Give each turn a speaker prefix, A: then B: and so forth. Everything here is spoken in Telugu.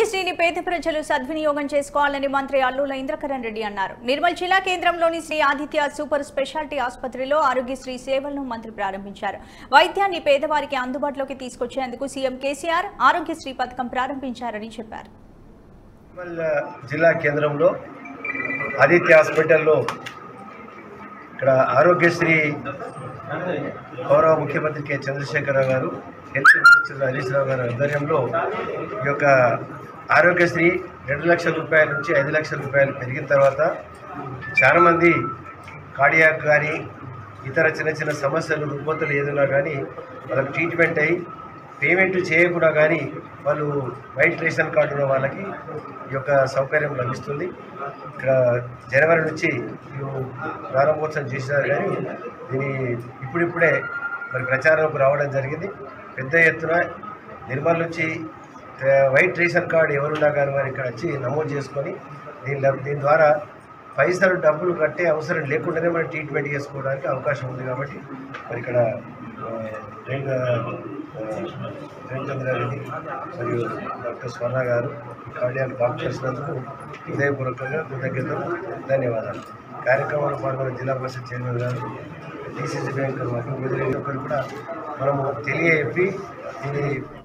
A: ఆరోగ్యశ్రీని పేద ప్రజలు సద్వినియోగం చేసుకోవాలని మంత్రి అల్లుల ఇంద్రకరణ్ రెడ్డి అన్నారు నిర్మల్ జిల్లా కేంద్రంలోని శ్రీ ఆదిత్య సూపర్ స్పెషాలిటీ ఆసుపత్రిలో ఆరోగ్యశ్రీ సేవలను మంత్రి ప్రారంభించారు వైద్యాన్ని పేదవారికి అందుబాటులోకి తీసుకొచ్చేందుకు సీఎం కేసీఆర్ ఆరోగ్యశ్రీ పథకం ప్రారంభించారని చెప్పారు
B: నిర్మల్ జిల్లా కేంద్రంలో ఆదిత్య హాస్పిటల్లో ఇక్కడ ఆరోగ్యశ్రీ గౌరవ ముఖ్యమంత్రి కె చంద్రశేఖరరావు గారు హెల్త్ మినిస్టర్ హరీష్ రావు గారి ఆధ్వర్యంలో ఈ యొక్క ఆరోగ్యశ్రీ రెండు లక్షల రూపాయల నుంచి ఐదు లక్షల రూపాయలు పెరిగిన తర్వాత చాలామంది కార్డియాక్ కానీ ఇతర చిన్న చిన్న సమస్యలు రుగ్మతలు ఏదైనా కానీ వాళ్ళకి ట్రీట్మెంట్ అయ్యి పేమెంట్ చేయకుండా కానీ వాళ్ళు వైట్ రేషన్ కార్డు ఉన్న వాళ్ళకి ఈ యొక్క సౌకర్యం లభిస్తుంది ఇక్కడ జనవరి నుంచి వీళ్ళు ప్రారంభోత్సవం చేసినారు కానీ దీని ఇప్పుడిప్పుడే మరి ప్రచారంలోకి రావడం జరిగింది పెద్ద ఎత్తున నిర్మల్ నుంచి ఆ, వైట్ రేషన్ కార్డు ఎవరున్నా కానీ వారు ఇక్కడ వచ్చి నమోదు చేసుకొని దీని లబ్- దీని ద్వారా పైసలు డబ్బులు కట్టే అవసరం లేకుండానే మనం ట్రీట్మెంట్ చేసుకోవడానికి అవకాశం ఉంది కాబట్టి మరి ఇక్కడ ఆ, రేణు రేణుచంద్రారెడ్డి మరియు డాక్టర్ స్వర్ణ గారు కార్డియాక్ డాక్టర్స్ నందుకు హృదయపూర్వకంగా కృతజ్ఞతలు ధన్యవాదాలు కార్యక్రమంలో పాల్గొన్న జిల్లా పరిషత్ చైర్మన్ గారు డిసిసి బ్యాంక్ ఒకరు కూడా మనము తెలియజెప్పి ఇది